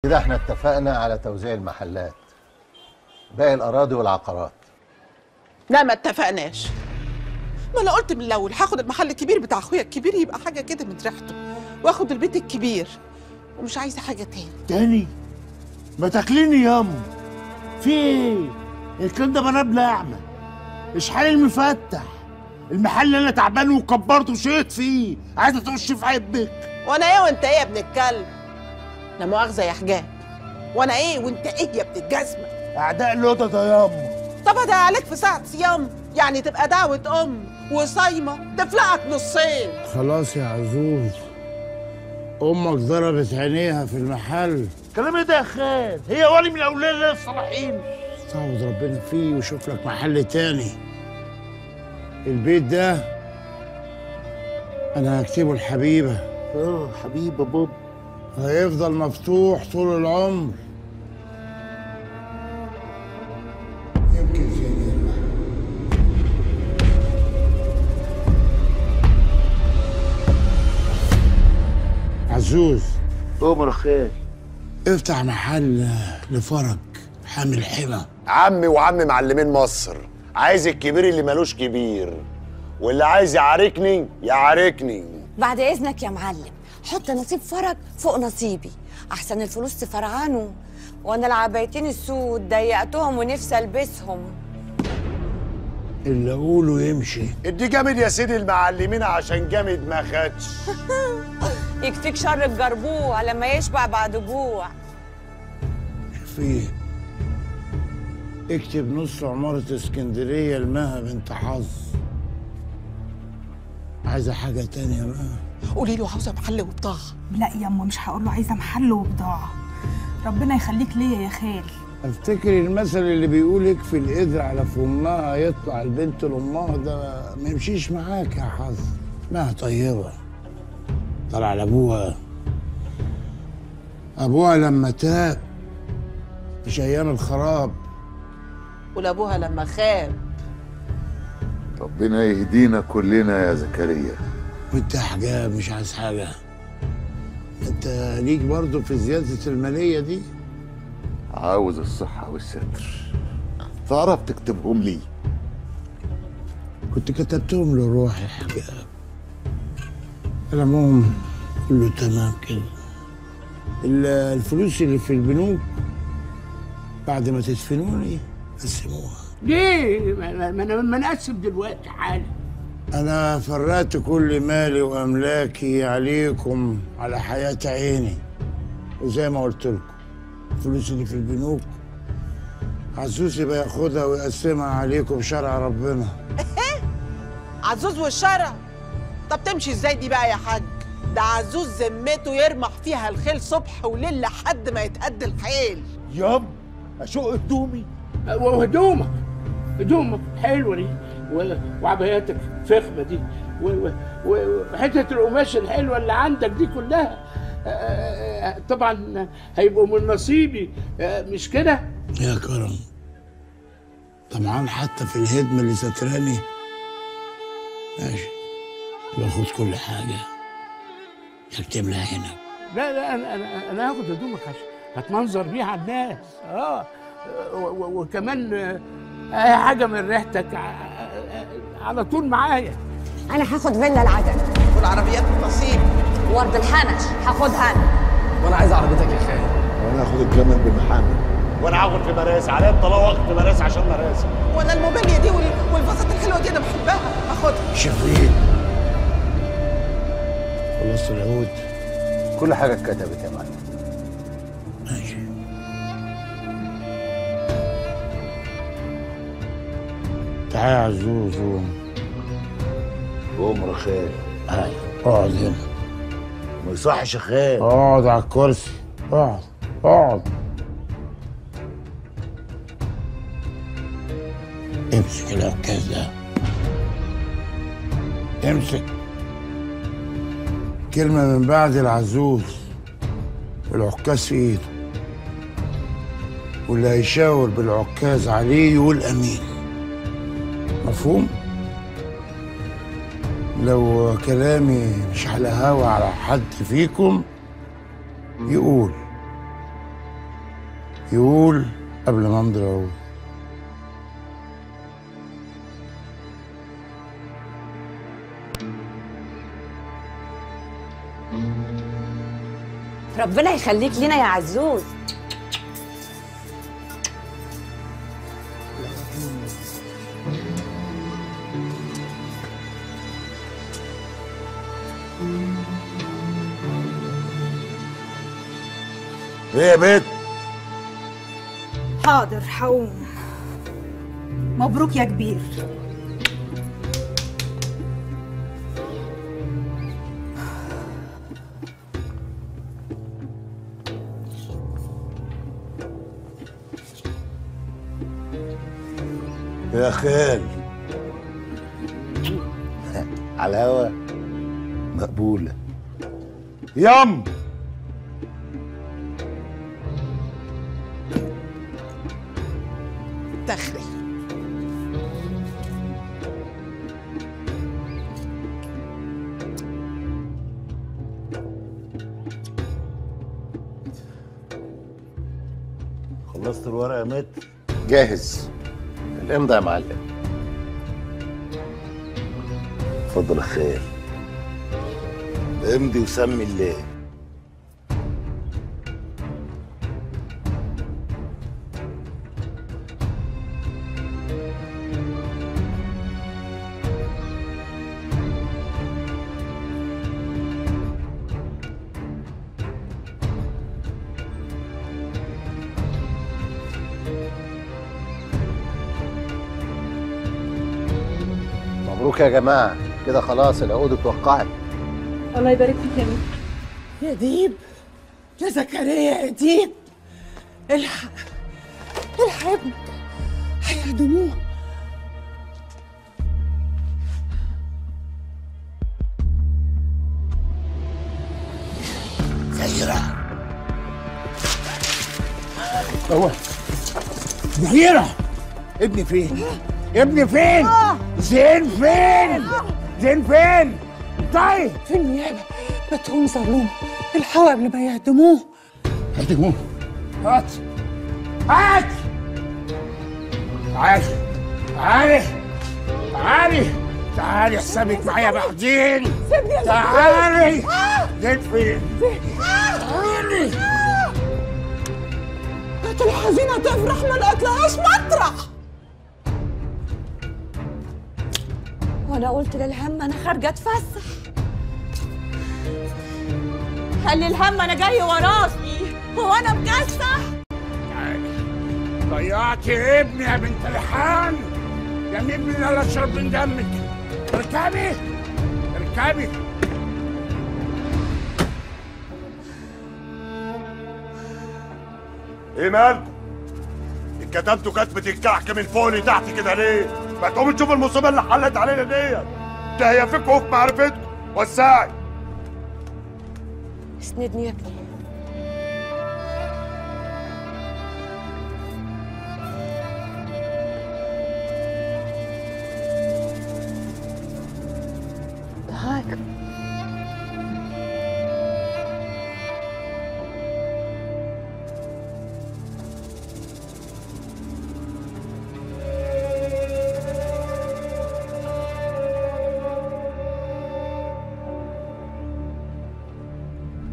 كده احنا اتفقنا على توزيع المحلات باقي الاراضي والعقارات لا ما اتفقناش ما انا قلت من الاول هاخد المحل الكبير بتاع اخويا الكبير يبقى حاجه كده من ريحته واخد البيت الكبير ومش عايزه حاجه تاني تاني ما تاكليني ياما في ايه الكلام ده بنات اعمى اشحال المفتح المحل اللي انا تعبان وكبرته وشيت فيه عايزه تخش في عيبك وانا ايه وانت ايه يا ابن الكلب لا مؤاخذه يا حجاب وانا ايه وانت ايه يا ابن الجزمه اعداء اللقطه ده ياما طب ده عليك في ساعه صيام يعني تبقى دعوه ام وصايمه تفلقك نصين خلاص يا عزوز امك ضربت عينيها في المحل كلام ايه ده يا خال هي ولي من اولياء الله الصالحين استعوذ ربنا فيه وشوف لك محل تاني البيت ده انا هكتبه الحبيبه اه حبيبه بوب هيفضل مفتوح طول العمر يمكن زين عزوز أمر خير افتح محل لفرج حامل حمى عمي وعم معلمين مصر عايز الكبير اللي ملوش كبير واللي عايز يعاركني يعاركني بعد اذنك يا معلم حط نصيب فرج فوق نصيبي احسن الفلوس تفرعنوا وانا العبايتين السود ضيقتهم ونفسي البسهم اللي اقوله يمشي ادي جامد يا سيدي المعلمين عشان جامد ما خدش يكفيك شر الجربوع لما يشبع بعد جوع فيه اكتب نص عمارة اسكندرية لمها بنت حظ عايزة حاجة تانية بقى قولي له عاوزه محل وبضاعه لا ياما مش هقول له عايزه محل وبضاعه ربنا يخليك ليا يا خال افتكر المثل اللي بيقول يكفي القدر على فمها يطلع البنت لامها ده ما يمشيش معاك يا حظ اسمها طيبة طلع لابوها ابوها لما تاب مش ايام الخراب ولابوها لما خاب ربنا يهدينا كلنا يا زكريا وانت يا حجاب مش عايز حاجة انت ليك برضه في زيادة المالية دي عاوز الصحة والستر تعرف تكتبهم لي كنت كتبتهم لروحي يا حجاب العموم كله تمام كده ال- الفلوس اللي في البنوك بعد ما تدفنوني قسموها ليه؟ ما ما- ما انا ما نقسم دلوقتي حالا أنا فرقت كل مالي وأملاكي عليكم على حياة عيني وزي ما قلت لكم الفلوس اللي في البنوك عزوز يبقى ياخدها ويقسمها عليكم بشرع ربنا عزوز والشرع طب تمشي ازاي دي بقى يا حاج ده عزوز ذمته يرمح فيها الخيل صبح وليل لحد ما يتقد الحيل ياب أشق هدومي وهدومك هدومك حلوه دي و- وعباياتك فخمه دي و- و- و- وحته القماش الحلوه اللي عندك دي كلها آه، آه، طبعا هيبقوا من نصيبي آه، مش كده؟ يا كرم طمعان حتى في الهدم اللي ستراني ماشي باخد كل حاجة اكتب لها هنا لا لا انا انا انا هاخد هدومك عشان هتمنظر بيها على الناس اه و- و- وكمان آه، اي حاجه من ريحتك ع- على طول معايا انا هاخد فيلا العدن والعربيات النصيب ورد الحنش هاخدها انا وانا عايز عربيتك يا خالد وانا اخد الجمل بمحامل وانا هاخد في مراسي عليا الطلاق واخد في مراسي عشان مراسي وانا الموبيليا دي وال- والفازات الحلوه دي انا بحبها اخدها شفيق خلصت العود كل حاجه اتكتبت يا معلم ماشي تعال يا عزوز قوم عمر خير تعال اقعد هنا ما يصحش يا خير اقعد على الكرسي اقعد اقعد امسك العكاز ده امسك كلمة من بعد العزوز العكاز في ايده واللي هيشاور بالعكاز عليه يقول امين مفهوم؟ لو كلامي مش على هوا على حد فيكم يقول يقول قبل ما امضي اقول ربنا يخليك لينا يا عزوز ايه يا بنت حاضر هقوم مبروك يا كبير يا خال على الهوا مقبولة يم تخري خلصت الورقة يا متر جاهز الامضى يا معلم اتفضل يا خال امضي وسمي الله مبروك يا جماعه كده خلاص العقود اتوقعت الله يبارك فيك يا مين يا ديب يا زكريا يا ديب الحق الحق يا ابنك هيعدموه هو زهيرة ابني فين؟ ابني فين؟ زين فين؟ زين فين؟ طيب في النيابه متهوم ظلوم الحقوا قبل ما يعدموه هاتي هات هات تعالي تعالي تعالي تعالي حسابك معايا بعدين تعالي زين فين؟ تعالي كانت الحزينه تفرح ما لقتلهاش مطرح وانا قلت للهم انا خارجه اتفسح خلي الهم انا جاي وراسي هو انا مكسح تعالي ضيعتي ابني يا بنت الحان يا ابني لا اشرب من دمك اركبي اركبي ايه مالكم كتبتوا كتبة الكحك من فوق لتحت كده ليه؟ ما تقوموا تشوفوا المصيبة اللي حلت علينا ديت ده هي فيكم وفي معرفتكم وسعي اسندني يا ابني